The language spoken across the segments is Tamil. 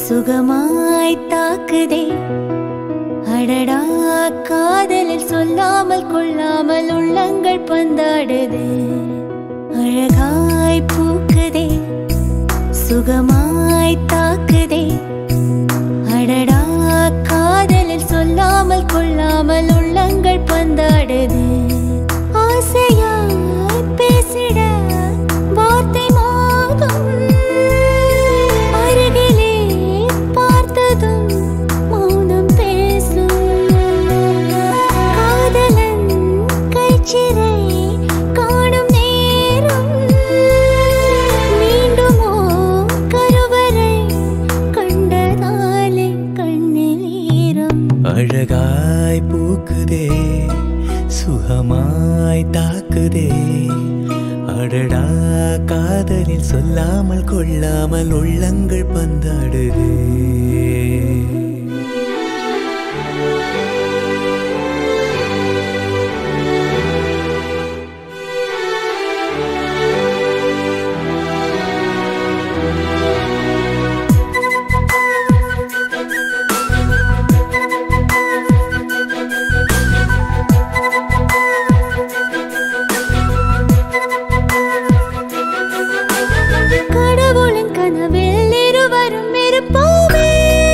சுகமாய் தாக்குதே அடடா காதலில் சொல்லாமல் கொள்ளாமல் உள்ளங்கள் பந்தாடுது அழகாய் பூக்குதே சுகமாய் தாக்குதே அடடா காதலில் சொல்லாமல் கொள்ளாமல் உள்ளங்கள் பந்தாடுது ஆசையாய் பேசிட வார்த்தை மோதும் அருகிலே பார்த்ததும் மௌனம் பேசும் காதலன் கைச்சிறை காணும் நேரம் மீண்டுமோ கருவறை கண்டதாலே கண்ணில் ஈரம் அழகாய் பூக்குதே சுகமாய் தாக்குதே அடடா காதலில் சொல்லாமல் கொள்ளாமல் உள்ளங்கள் பந்தாடுதே கடவுளின் கனவில் இருவரும் இருப்போமே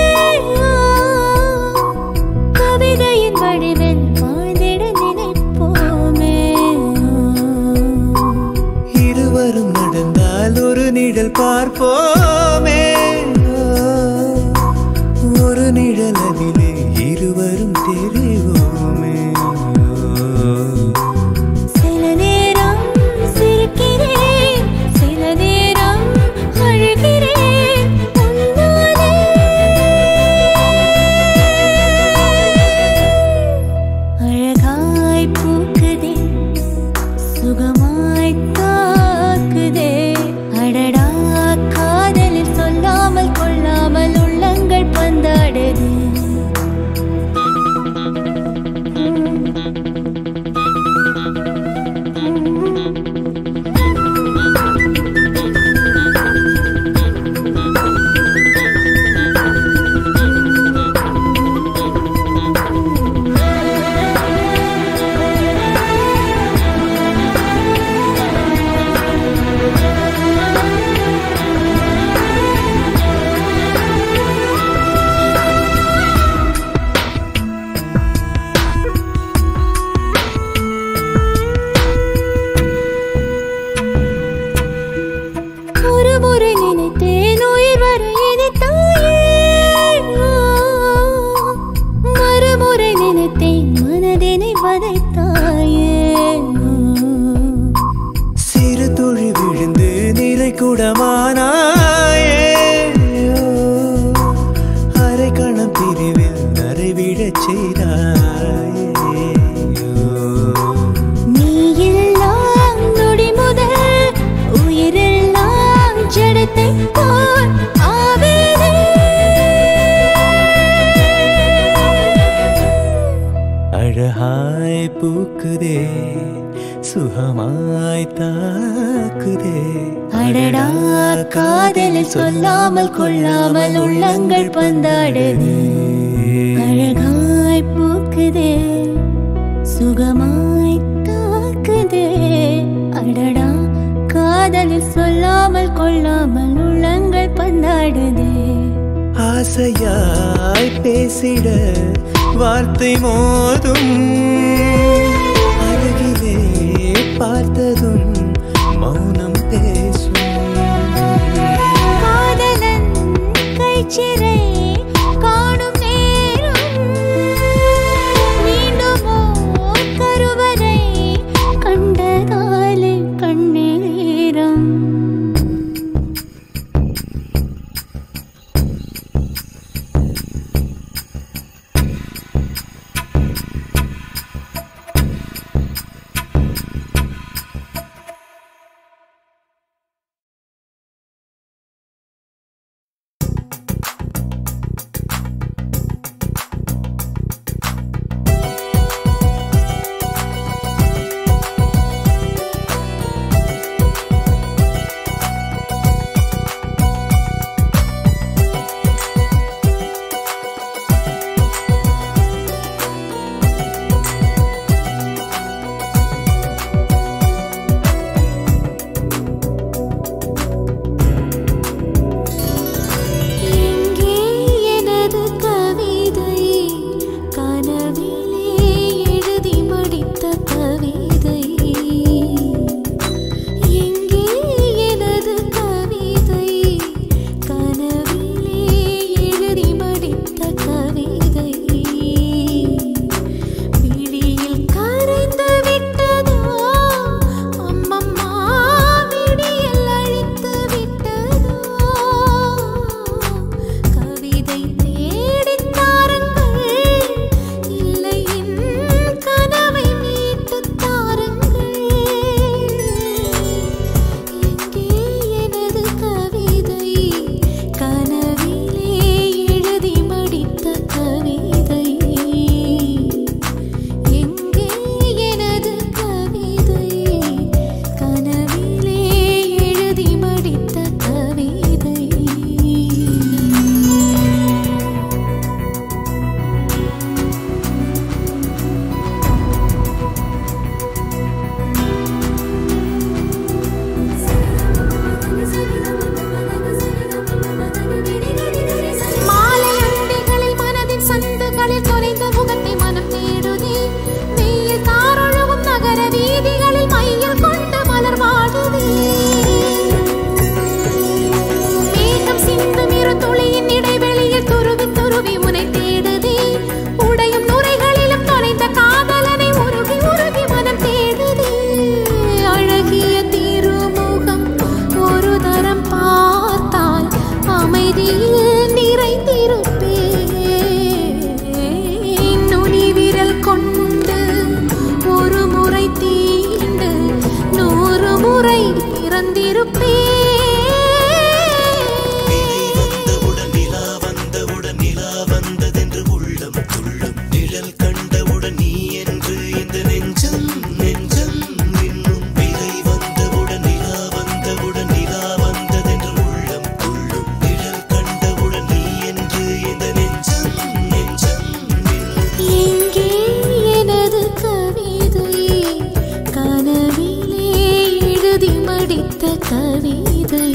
கவிதையின் வடிவில் வாழ்ந்திட நினைப்போமே இருவரும் நடந்தால் ஒரு நிழல் பார்ப்போமே ஒரு நிழல் அதிலே இருவரும் தெரிவோமே சில நேரம் சிரிக்கிறேன் சில நேரம் அழுகிறேன் உன்னாலே அழகாய் பூக்குதே சுகமாய் தாக்குதே அடடா காதலில் சொல்லாமல் கொள்ளாமல் உள்ளங்கள் பந்தாடுது ஒரு முறை நினைத்தேன் உயிர் வர இனித்தாயே மறுமுறை நினைத்தேன் மனதினை வதைத்தாயே சிறு துளி விழுந்து நிலை குடமானாயே அரை கணம் பிரிவில் நரை விழச் செய்தாயே நீ எல்லாம் நொடி முதல் உயிரெல்லாம் ஜடத்தை போல் ஆவேனே அழகாய் பூக்குதே சுகமாய் தாக்குதே அடடா காதலில் சொல்லாமல் கொள்ளாமல் உள்ளங்கள் பந்தாடுது அழகாய் பூக்குதே சுகமாய் தாக்குதே அடடா காதலில் சொல்லாமல் கொள்ளாமல் உள்ளங்கள் பந்தாடுதே ஆசையாய் பேசிட வார்த்தை மோதும் அருகிலே பார்த்ததும் மௌனம் பேசும் காதலன் கைச்சிறை காணும் நேரம் மீண்டுமோ கருவறை கண்டதாலே கண்ணீரம் கவிதை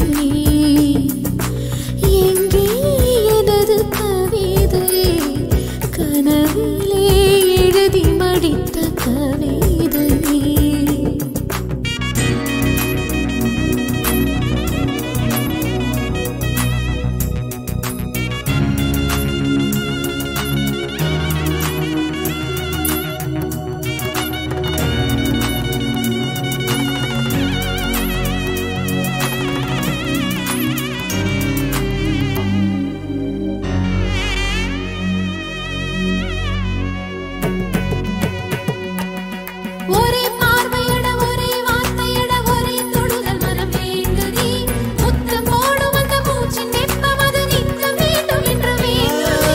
எங்கே எனது கவிதை கனவிலே எழுதி மடித்த கவிதை ஒரே பார்வையிட ஒரே வார்த்தையிட ஒரே தொடுதல் மனம் வேண்டுதே முத்தம் போடும் அந்த மூச்சின் வெப்பம் அது நிற்க வேண்டும் என்று வேண்டுதே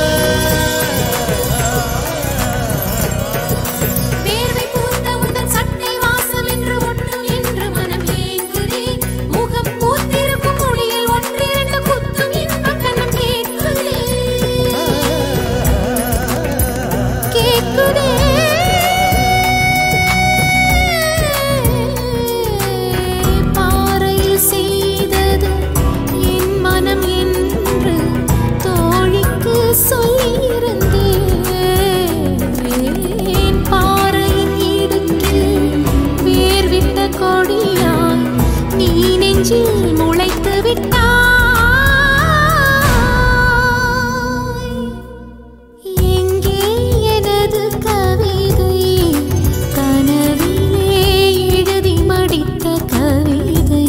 வேர்வை பூத்த உந்தன் சட்டை வாசம் என்று ஒட்டும் என்று மனம் ஏங்குதே முகம் பூத்திருக்கும் மொழியில் ஒன்றிரண்டு குத்தும் இன்பக் கண்ணம் கேட்குதே கேட்குதே பாறையில் செய்தது என் மனம் என்று தோழிக்கு சொல்லியிருந்தேன் பாறையின் இடுக்கில் வேர்விட்ட கொடியாய் நீ நெஞ்சில் முளைத்து விட்டாய் எங்கே எனது கவிதை கனவிலே எழுதி மடித்த கவிதை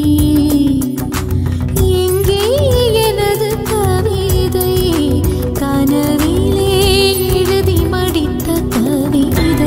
எங்கே எனது கவிதை கனவிலே எழுதி மடித்த கவிதை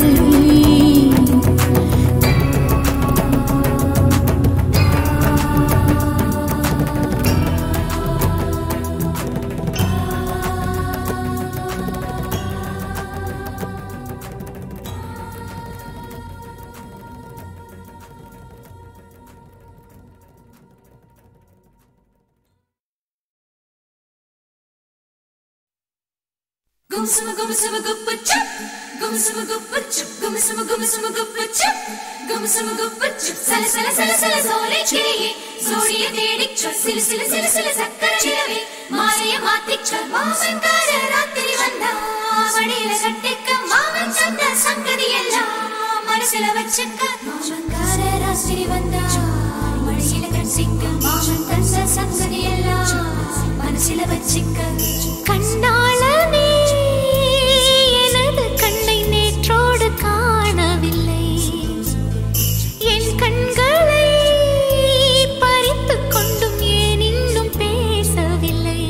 Gumsuma gumsuma guppa chup. Gumsuma guppa chup. Gumsuma gumsuma guppa chup. Gumsuma guppa chup. சல சல சல சல சோலை கிளியே சோழிய தேடிச் சொல் சிலு சிலு சிலு சிலு சக்கர நிலவே மாலைய மாத்திச் சொல் மாமன்கார ராத்திரி வந்தா மடியில கட்டிக்க மாமன் சொன்ன சங்கதி எல்லாம் மனசுல வச்சுக்க மாமன்கார ராத்திரி வந்தா மடியில கட்டிக்க மாமன் தந்த சங்கதி எல்லாம் மனசுல வச்சுக்க கண்ணாளனே எனது கண்ணை நேற்றோடு காணவில்லை என் கண்களை பறித்துக் கொண்டும் ஏன் இன்னும் பேசவில்லை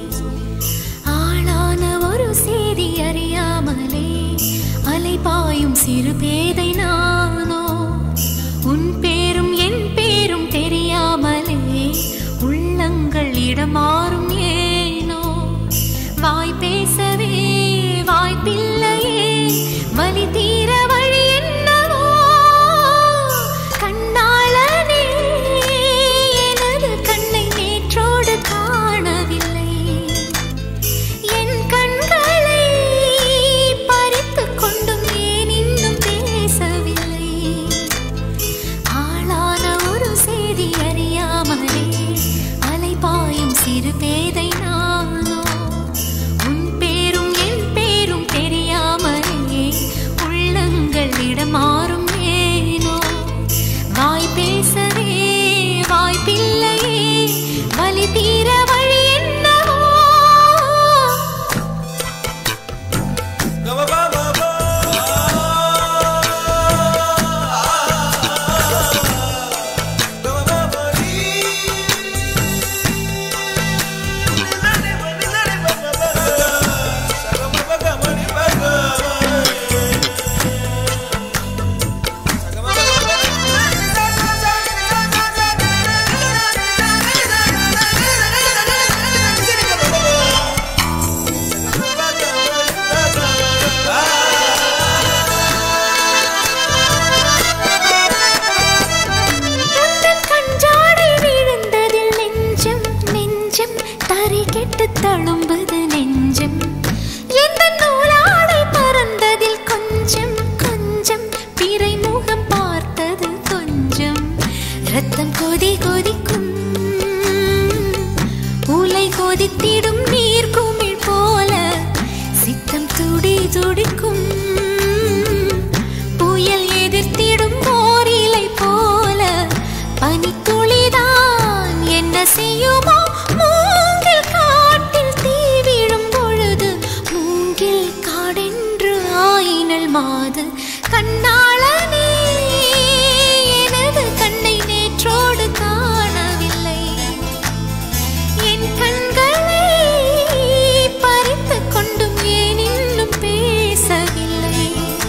ஆளான ஒரு செய்தி அறியாமலே அலைபாயும் சிறு பேதை நானோ கொதி கொதிக்கும் உலை கொதித்திடும் நீர் குமிழ் போல சித்தம் துடி துடிக்கும் புயல் எதிர்த்திடும் ஓரிலை போல பனித்துளிதான் என்ன செய்யுமோ மூங்கில் காட்டில் தீ விழும் பொழுது மூங்கில் காடென்று ஆயினல் மாது கண்ணாளனே எனது கண்ணை நேற்றோடு காணவில்லை என் கண்களை பறித்துக் கொண்டும் ஏன் இன்னும் பேசவில்லை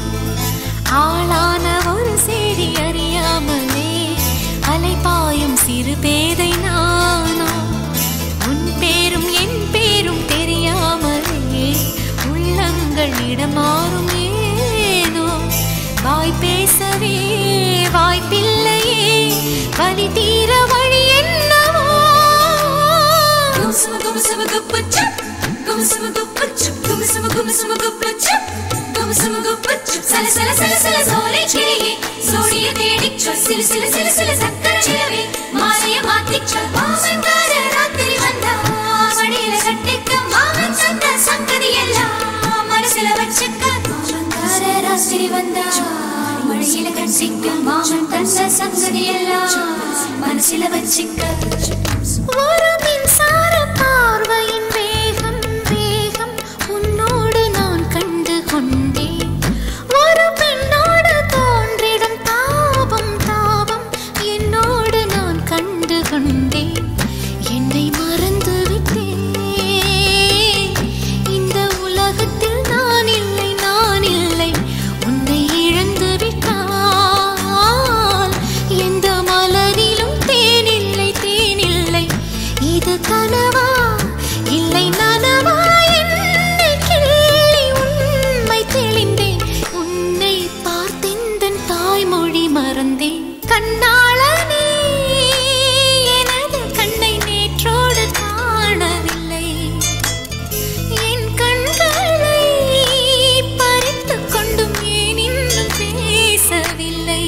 ஆளான ஒரு செய்தி அறியாமலே அலைபாயும் சிறு பேதை நானோ உன் பேரும் என் பேரும் தெரியாமலே உள்ளங்கள் இடமாறும் ஏனோ வாய் பேசவே வாய்ப்பில்லையே வலி தீர வழி என்னவோ Gumsama gumsama guppa chup. Gumsama guppa chup. Gumsama gumsama guppa chup. Gumsama guppa chup. சல சல சல சல சோலை கிளியே சோடிய தேடிச் சொல் சிலு சிலு சிலு சிலு சக்கர நிலவே மாலைய மாத்திச் சொல் மாமன்கார ராத்திரி வந்தா மடியில கட்டிக்க மாமன் சொன்ன சங்கதி எல்லாம் மனசுல வச்சுக்க மாமன்கார ராத்திரி வந்தா மடியில கட்டிக்க மாமன் தந்த சங்கதி எல்லாம் மனசுல வச்சுக்க ஒரு மின்சார பார்வையின் வேகம் வேகம் உன்னோடு நான் கண்டு கொண்டேன் ஒரு பெண்ணோடு தோன்றிடும் தாபம் தாபம் என்னோடு நான் கண்டு கொண்டேன் என்னை மறந்து விட்டேன் இந்த உலகத்தில் நான் இல்லை நான் இல்லை உன்னை இழந்து விட்டால் எந்த மலரிலும் தேனில்லை தேனில்லை இது கனவா இல்லை நனவா என்னை கிள்ளி உண்மை தெளிந்தேன் உன்னை பார்த்தெந்தன் தாய்மொழி மறந்தேன் கண்ணாளனே எனது கண்ணை நேற்றோடு காணவில்லை என் கண்களை பறித்துக் கொண்டும் ஏன் இன்னும் பேசவில்லை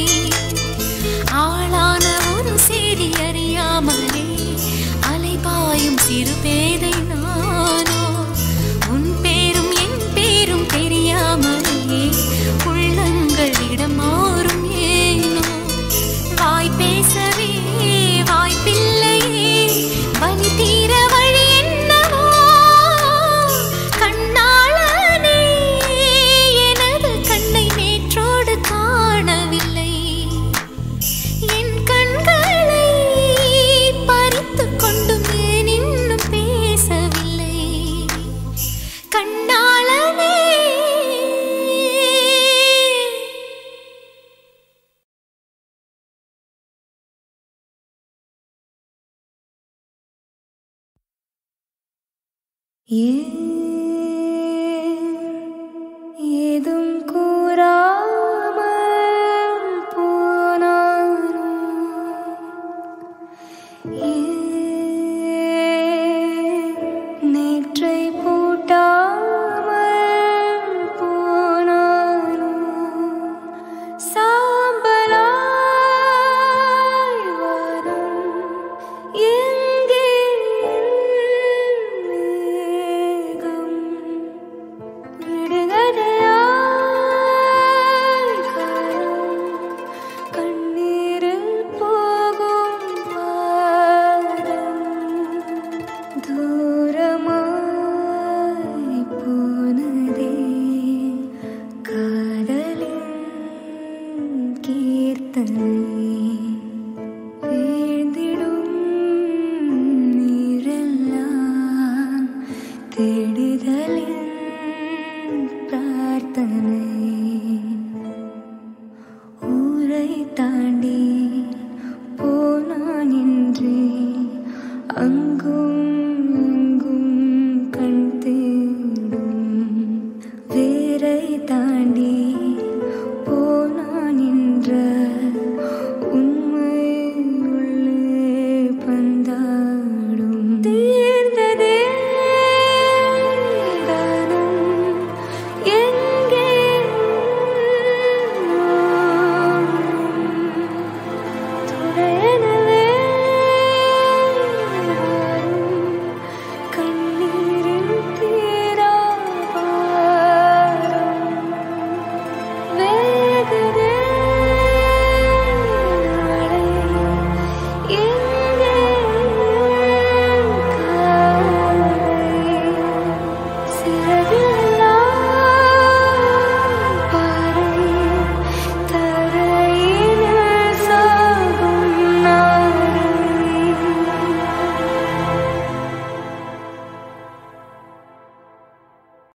ஆளான ஒரு செய்தி அறியாமலே அலைபாயும் சிறு பேதை நானோ உன் பேரும் என் பேரும் தெரியாமலே உள்ளங்களிடம் மாறும் ஏனோ வாய் பேசவே வாய்ப்பில்லையே வலி தீர வழி என்னவோ கண்ணாளனே எனது கண்ணை நேற்றோடு காணவில்லை என் கண்களை பறித்துக் கொண்டும் ஏன் இன்னும் பேசவில்லை கண்ணாளனே ஏதும் கூறாமல் போனானோ ஏன் நேற்றை பூட்டாமல் போனானோ சாம்பலாய் வரும் எங்கே மேகம் விடுகதையாய் காணும் கண்ணீரில் போகும் பாரம் தூரமாய் போனதே காதலின் கீர்த்தனை வீழ்ந்திடும் நீரெல்லாம் தேடுதலின் பிரார்த்தனை ஊரை தாண்டி போனான் என்றே அங்கு